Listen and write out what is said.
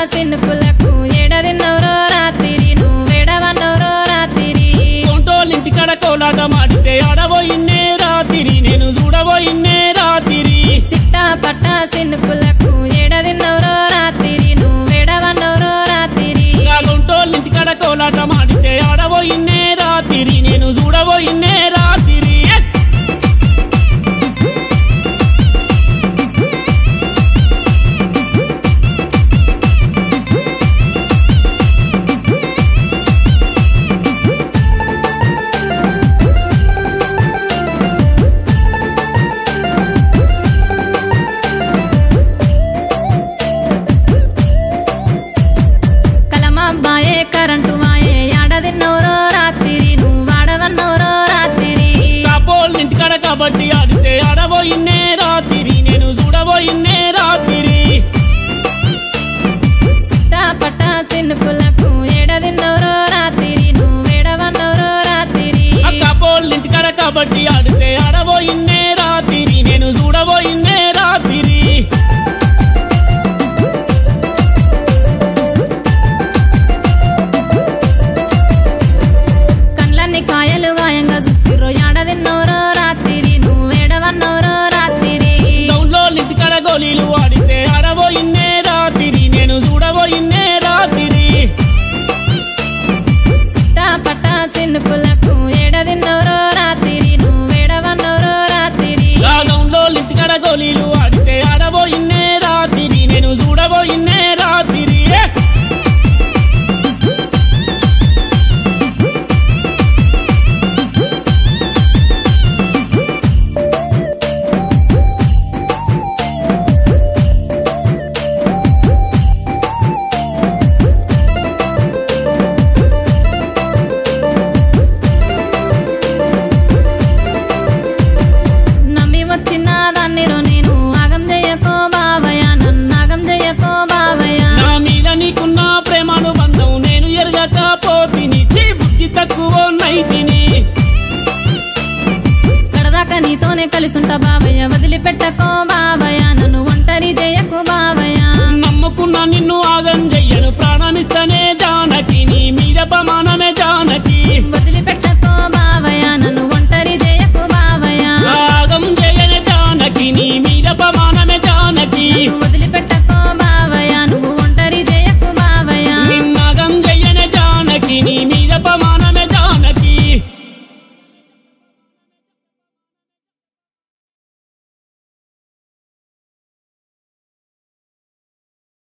సిన్నుకులకు ఎడదిన్నవరో రాత్రి నువ్వెడవన్నవరో రాత్రి కొంటోళ్ళింటికాడ కోలాట మాడితే ఆడబోయిన్నే రాత్రి నేను చూడబోయిన్నే రాత్రి చిట్టా పట్ట సిన్నుకులకు ఎడదిన్నవరో రాత్రి నువ్వెడవన్నవరో రాత్రి నా కొంటోళ్ళింటికాడ కోలాట మాడితే ఆడబోయిన్నే రాత్రి నేను చూడబోయిన్నే రాత్రి కలమాబాయే కరెంటు మాయే ఎడదిన్నవరో రాత్రి నువ్వాడవన్నవరో రాత్రి కాపోళ్ళింటికాడ కబడ్డీ ఆడితే ఆడబోయిన్నే రాత్రి నేను చూడబోయిన్నే రాత్రి చిట్టా పట్ట సిన్నుకులకు ఎడదిన్నవరో రాత్రి నువ్వెడవన్నవరో రాత్రి ఆ కాపోళ్ళింటికాడ కబడ్డీ ఆడితే ఆడబోయిన్నే రాత్రి నేను చూడబోయిన్నే రాత్రి కండ్లన్నీ కాయలు గాయంగా చూస్తుర్రో ఎడదిన్నవరో రాత్రి నువ్వెడవన్నవరో రాత్రి టౌన్లో ఇంటికాడ గోళీలు ఆడితే ఆడబోయిన్నే రాత్రి నేను చూడబోయిన్నే రాత్రి చిట్టా పట్ట సిన్నుకులకు ఎడదిన్నవరో రాత్రి నువ్వెడవన్నవరో రాత్రి రాగంలో ఇంటికాడ గోళీలు ఆడితే ఆడబోయిన్నే రాత్రి నేను చూడబోయిన్నే రాత్రి నమ్మి వచ్చిన దాన్నిరో నేను ఆగం చెయ్యకో బావయ్య నన్ను ఆగం చెయ్యకో బావయ్య నా మీద నీకున్న ప్రేమాను బంధం నేను ఎరగకపోతిని చీ బుద్ధి తక్కువ నైతిని కడదాకా నీతోనే కలిసుంటా బావయ్య వదిలిపెట్టకో బావయ్య నన్ను ఒంటరి చేయకు బావయ్య నమ్ముకున్న నిన్ను ఆగం చెయ్యను ప్రాణమిస్తనే జానకి నీ మీద ప్రమాణం